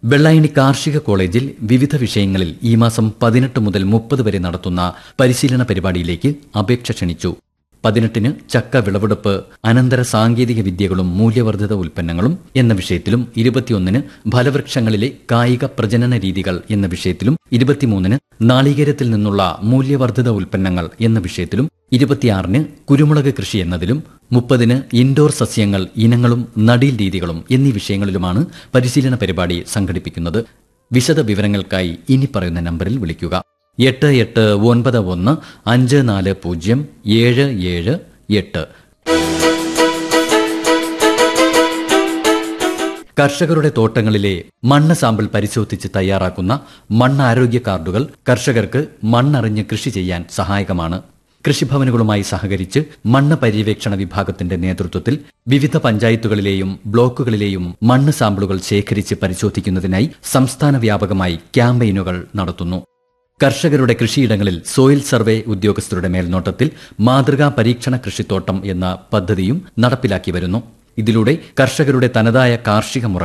വെള്ളായണി കാർഷിക കോളേജിൽ വിവിധ വിഷയങ്ങളിൽ ഈ മാസം പതിനെട്ട് മുതൽ മുപ്പത് വരെ നടത്തുന്ന പരിശീലന പരിപാടിയിലേക്ക് അപേക്ഷ ക്ഷണിച്ചു പതിനെട്ടിന് ചക്ക വിളവെടുപ്പ് അനന്തര സാങ്കേതിക വിദ്യകളും മൂല്യവർദ്ധിത ഉൽപ്പന്നങ്ങളും എന്ന വിഷയത്തിലും ഇരുപത്തിയൊന്നിന് ഫലവൃക്ഷങ്ങളിലെ കായിക പ്രജനന രീതികൾ എന്ന വിഷയത്തിലും ഇരുപത്തിമൂന്നിന് നാളികേരത്തിൽ നിന്നുള്ള മൂല്യവർദ്ധിത ഉൽപ്പന്നങ്ങൾ എന്ന വിഷയത്തിലും ഇരുപത്തിയാറിന് കുരുമുളക് കൃഷി എന്നതിലും മുപ്പതിന് ഇൻഡോർ സസ്യങ്ങൾ ഇനങ്ങളും നടീൽ രീതികളും എന്നീ വിഷയങ്ങളിലുമാണ് പരിശീലന പരിപാടി സംഘടിപ്പിക്കുന്നത് വിശദ വിവരങ്ങൾക്കായി ഇനി പറയുന്ന നമ്പറിൽ വിളിക്കുക എട്ട് എട്ട് ഒൻപത് ഒന്ന് അഞ്ച് നാല് പൂജ്യം ഏഴ് ഏഴ് എട്ട് കർഷകരുടെ തോട്ടങ്ങളിലെ മണ്ണ് സാമ്പിൾ പരിശോധിച്ച് തയ്യാറാക്കുന്ന മണ്ണാരോഗ്യ കാർഡുകൾ കർഷകർക്ക് മണ്ണറിഞ്ഞ് കൃഷി ചെയ്യാൻ സഹായകമാണ് കൃഷിഭവനുകളുമായി സഹകരിച്ച് മണ്ണ് പര്യവേക്ഷണ വിഭാഗത്തിന്റെ നേതൃത്വത്തിൽ വിവിധ പഞ്ചായത്തുകളിലെയും ബ്ലോക്കുകളിലെയും മണ്ണ് സാമ്പിളുകൾ ശേഖരിച്ച് പരിശോധിക്കുന്നതിനായി സംസ്ഥാന വ്യാപകമായി ക്യാമ്പയിനുകൾ നടത്തുന്നു കർഷകരുടെ കൃഷിയിടങ്ങളിൽ സോയിൽ സർവേ ഉദ്യോഗസ്ഥരുടെ മേൽനോട്ടത്തിൽ മാതൃകാ പരീക്ഷണ കൃഷിത്തോട്ടം എന്ന പദ്ധതിയും നടപ്പിലാക്കി വരുന്നു ഇതിലൂടെ കർഷകരുടെ തനതായ കാർഷിക മുറ